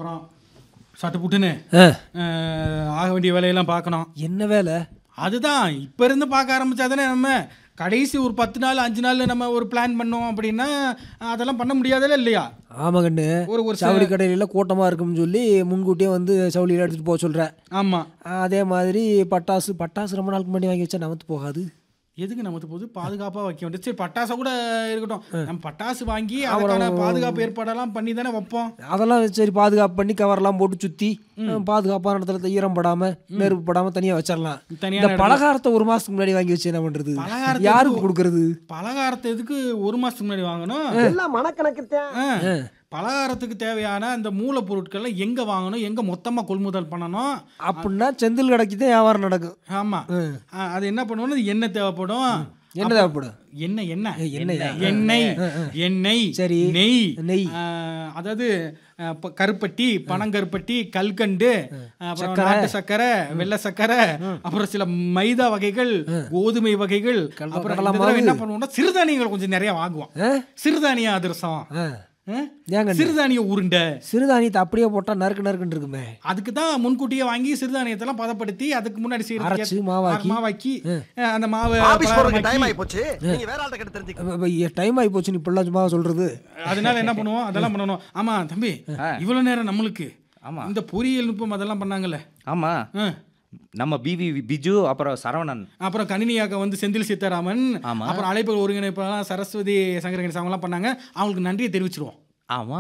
அப்புறம் சட்டு புட்டுன்னு ஆ, அஹ், ஆக வேண்டிய வேலையெல்லாம் பார்க்கணும் என்ன வேலை அதுதான் இப்போ இருந்து பார்க்க ஆரம்பிச்சா தானே நம்ம கடைசி ஒரு பத்து நாள் அஞ்சு நாள் நம்ம ஒரு பிளான் பண்ணோம் அப்படின்னா அதெல்லாம் பண்ண முடியாதல்ல இல்லையா ஆமா கண்ணு ஒரு ஒரு ச- சவுளி கடையில கூட்டமா இருக்கும்னு சொல்லி முன்கூட்டியே வந்து சவுளியில் எடுத்துட்டு போக சொல்றேன் ஆமாம் அதே மாதிரி பட்டாசு பட்டாசு ரொம்ப நாளுக்கு முன்னாடி வாங்கி வச்சா நமத்து போகாது எதுக்கு நமக்கு போது பாதுகாப்பாக வைக்க வேண்டியது சரி பட்டாசை கூட இருக்கட்டும் நம்ம பட்டாசு வாங்கி அதுக்கான பாதுகாப்பு ஏற்பாடெல்லாம் பண்ணி தானே வைப்போம் அதெல்லாம் சரி பாதுகாப்பு பண்ணி கவர்லாம் போட்டு சுற்றி பாதுகாப்பான இடத்துல ஈரம் படாம நெருப்பு படாம தனியா வச்சிடலாம் தனியான இந்த பலகாரத்தை ஒரு மாசத்துக்கு முன்னாடி வாங்கி வச்சு என்ன பண்றது பலகாரத்தை யாருக்கு கொடுக்கறது பலகாரத்தை எதுக்கு ஒரு மாதத்துக்கு முன்னாடி வாங்கணும் எல்லாம் மனக்கணக்கு ஆ. பலகாரத்துக்கு தேவையான அந்த மூலப்பொருட்களை எங்கே வாங்கணும் எங்கே மொத்தமாக கொள்முதல் பண்ணணும் அப்படின்னா செந்தில் கடைக்கு தான் வியாபாரம் நடக்கும் ஆமாம் அது என்ன பண்ணுவோம்னா அது எண்ணெய் தேவைப்படும் என்ன தேவைப்படும் எண்ணெய் எண்ணெய் எண்ணெயா? எண்ணெய் எண்ணெய் சரி. நெய் நெய். ஆ, அதாவது ஆ, ப- கருப்பட்டி பனங்கருப்பட்டி கல்கண்டு அப்புறம் நாட்டு சக்கரை வெள்ளை சக்கரை அப்புறம் சில மைதா வகைகள் கோதுமை வகைகள் அப்புறம் இந்த தடவை என்ன பண்ணுவோம்னா சிறுதானியங்கள் கொஞ்சம் நிறைய வாங்குவோம் ஆ? சிறுதானிய அதிரசம் ஆ. ஆ? ஏங்க சிறுதானிய உருண்டை சிறுதானியத்தை அப்படியே போட்டா நறுக்கு நறுக்குன்னு இருக்குமே அதுக்கு தான் முன்கூட்டியே வாங்கி சிறுதானியத்தெல்லாம் பதப்படுத்தி அதுக்கு முன்னாடி அரைச்சு, செய்யறதுக்கு மாவாக்கி. மாவாக்கி ஆ, அந்த மாவை ஆபீஸ் போறதுக்கு டைம் பலகாரமாக்கி, ஆகி போச்சு நீங்க வேற ஆள்கிட்ட கிட்ட தெரிஞ்சுக்க டைம் ஆகி போச்சு நீ இப்படிலாம் சும்மா சொல்றது அதனால என்ன பண்ணுவோம் அதெல்லாம் பண்ணணும் ஆமா தம்பி இவ்வளவு நேரம் நம்மளுக்கு ஆமா. இந்த பொறியியல் நுட்பம் அதெல்லாம் பண்ணாங்கல்ல ஆமா ஆ. நம்ம பிவி பிஜு அப்புறம் சரவணன் அப்புறம் கணினியாக்க வந்து செந்தில் சீதாராமன் ஆமா. அப்புறம் அழைப்பு ஒருங்கிணைப்பாளர் சரஸ்வதி சங்கரகணேசன் அவங்கலாம் பண்ணாங்க அவங்களுக்கு நன்றியை தெரிவிச்சிருவோம் ஆமா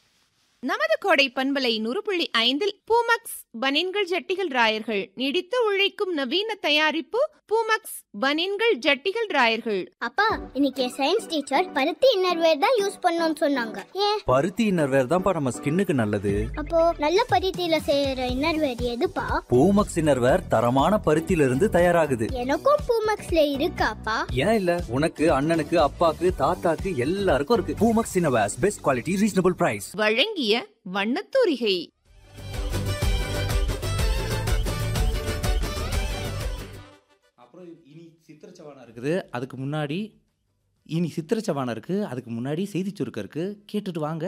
நமது கோடை பண்பலை நூறு புள்ளி ஐந்தில் பூமக்ஸ் பனின்கள் ஜட்டிகள் ராயர்கள் நீடித்து உழைக்கும் நவீன தயாரிப்பு பூமக்ஸ் பனின்கள் ஜட்டிகள் ராயர்கள் அப்பா இன்னைக்கு சயின்ஸ் டீச்சர் பருத்தி இன்னர்வேர் தான் யூஸ் பண்ணணும்னு சொன்னாங்க ஏன் பருத்தி இன்னர்வேர் தான்ப்பா நம்ம ஸ்கின்னுக்கு நல்லது அப்போ நல்ல பருத்தியில செய்யற இன்னர்வேர் எதுப்பா பூமக்ஸ் இன்னர்வேர் தரமான பருத்தியில இருந்து தயாராகுது எனக்கும் பூமக்ஸ்ல இருக்காப்பா ஏன் இல்ல உனக்கு அண்ணனுக்கு அப்பாக்கு தாத்தாக்கு எல்லாருக்கும் இருக்கு Poomex innerwears best quality reasonable price வழங்கிய வண்ணத்தூரிகை அப்புறம் இனி சித்திரச்சவானம் இருக்குது அதுக்கு முன்னாடி இனி சித்திரச்சவானம் இருக்கு அதுக்கு முன்னாடி செய்தி சுருக்கம் இருக்கு கேட்டுட்டு வாங்க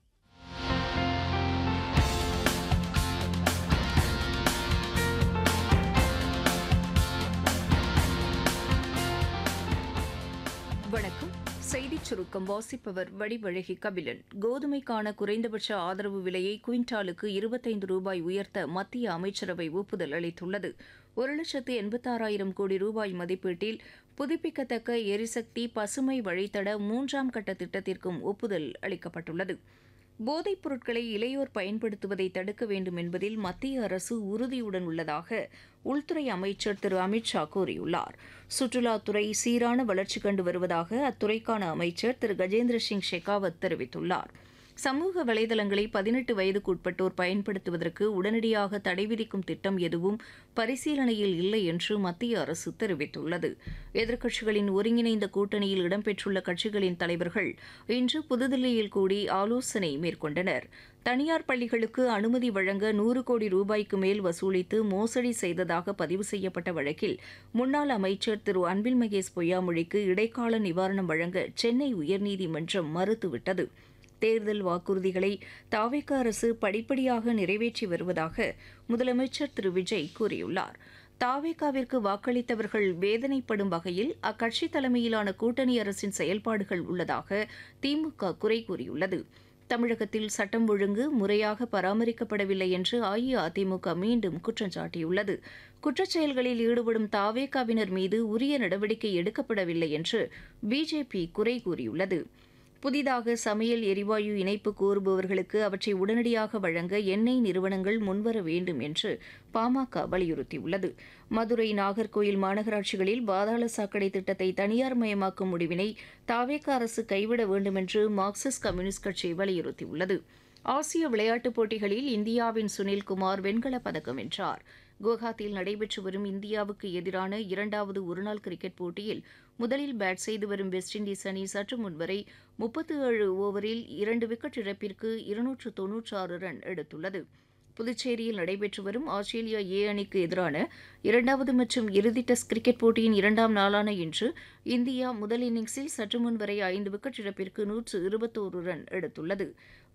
வணக்கம் செய்திச் சுருக்கம் வாசிப்பவர் வடிவழகி கபிலன் கோதுமைக்கான குறைந்தபட்ச ஆதரவு விலையை குவிண்டாலுக்கு இருபத்தைந்து ரூபாய் உயர்த்த மத்திய அமைச்சரவை ஒப்புதல் அளித்துள்ளது ஒரு லட்சத்து எண்பத்தாறாயிரம் கோடி ரூபாய் மதிப்பீட்டில் புதுப்பிக்கத்தக்க எரிசக்தி பசுமை வழித்தட மூன்றாம் கட்ட திட்டத்திற்கும் ஒப்புதல் அளிக்கப்பட்டுள்ளது போதைப் பொருட்களை இளையோர் பயன்படுத்துவதை தடுக்க வேண்டும் என்பதில் மத்திய அரசு உறுதியுடன் உள்ளதாக உள்துறை அமைச்சர் திரு அமித்ஷா கூறியுள்ளார் சுற்றுலாத்துறை சீரான வளர்ச்சி கண்டு வருவதாக அத்துறைக்கான அமைச்சர் திரு கஜேந்திர சிங் ஷெகாவத் தெரிவித்துள்ளார் சமூக வலைதளங்களை பதினெட்டு வயதுக்குட்பட்டோர் பயன்படுத்துவதற்கு உடனடியாக தடை விதிக்கும் திட்டம் எதுவும் பரிசீலனையில் இல்லை என்று மத்திய அரசு தெரிவித்துள்ளது எதிர்க்கட்சிகளின் ஒருங்கிணைந்த கூட்டணியில் இடம்பெற்றுள்ள கட்சிகளின் தலைவர்கள் இன்று புதுதில்லியில் கூடி ஆலோசனை மேற்கொண்டனர் தனியார் பள்ளிகளுக்கு அனுமதி வழங்க நூறு கோடி ரூபாய்க்கு மேல் வசூலித்து மோசடி செய்ததாக பதிவு செய்யப்பட்ட வழக்கில் முன்னாள் அமைச்சர் திரு அன்பில் மகேஷ் பொய்யாமொழிக்கு இடைக்கால நிவாரணம் வழங்க சென்னை உயர்நீதிமன்றம் மறுத்துவிட்டது தேர்தல் வாக்குறுதிகளை தாவேக அரசு படிப்படியாக நிறைவேற்றி வருவதாக முதலமைச்சர் திரு விஜய் கூறியுள்ளார் தாவேகாவிற்கு வாக்களித்தவர்கள் வேதனைப்படும் வகையில் அக்கட்சி தலைமையிலான கூட்டணி அரசின் செயல்பாடுகள் உள்ளதாக திமுக குறை கூறியுள்ளது தமிழகத்தில் சட்டம் ஒழுங்கு முறையாக பராமரிக்கப்படவில்லை என்று அஇஅதிமுக மீண்டும் குற்றம் சாட்டியுள்ளது குற்றச்செயல்களில் ஈடுபடும் தாவேகாவினர் மீது உரிய நடவடிக்கை எடுக்கப்படவில்லை என்று பிஜேபி குறை கூறியுள்ளது புதிதாக சமையல் எரிவாயு இணைப்பு கோருபவர்களுக்கு அவற்றை உடனடியாக வழங்க எண்ணெய் நிறுவனங்கள் முன்வர வேண்டும் என்று பாமக வலியுறுத்தியுள்ளது மதுரை நாகர்கோயில் மாநகராட்சிகளில் பாதாள சாக்கடை திட்டத்தை தனியார் மயமாக்கும் முடிவினை தாவேக அரசு கைவிட வேண்டும் என்று மார்க்சிஸ்ட் கம்யூனிஸ்ட் கட்சி வலியுறுத்தியுள்ளது ஆசிய விளையாட்டுப் போட்டிகளில் இந்தியாவின் சுனில்குமார் வெண்கலப் பதக்கம் வென்றார் குவஹாத்தியில் நடைபெற்று வரும் இந்தியாவுக்கு எதிரான இரண்டாவது ஒருநாள் கிரிக்கெட் போட்டியில் முதலில் பேட் செய்து வரும் வெஸ்ட் இண்டீஸ் அணி சற்று முன்வரை முப்பத்து ஏழு ஓவரில் இரண்டு விக்கெட் இழப்பிற்கு இருநூற்று தொன்னூற்றாறு ரன் எடுத்துள்ளது புதுச்சேரியில் நடைபெற்று வரும் ஆஸ்திரேலியா ஏ அணிக்கு எதிரான இரண்டாவது மற்றும் இறுதி டெஸ்ட் கிரிக்கெட் போட்டியின் இரண்டாம் நாளான இன்று இந்தியா முதல் இன்னிங்ஸில் சற்று முன் வரை ஐந்து விக்கெட் இழப்பிற்கு நூற்று இருபத்தோரு ரன் எடுத்துள்ளது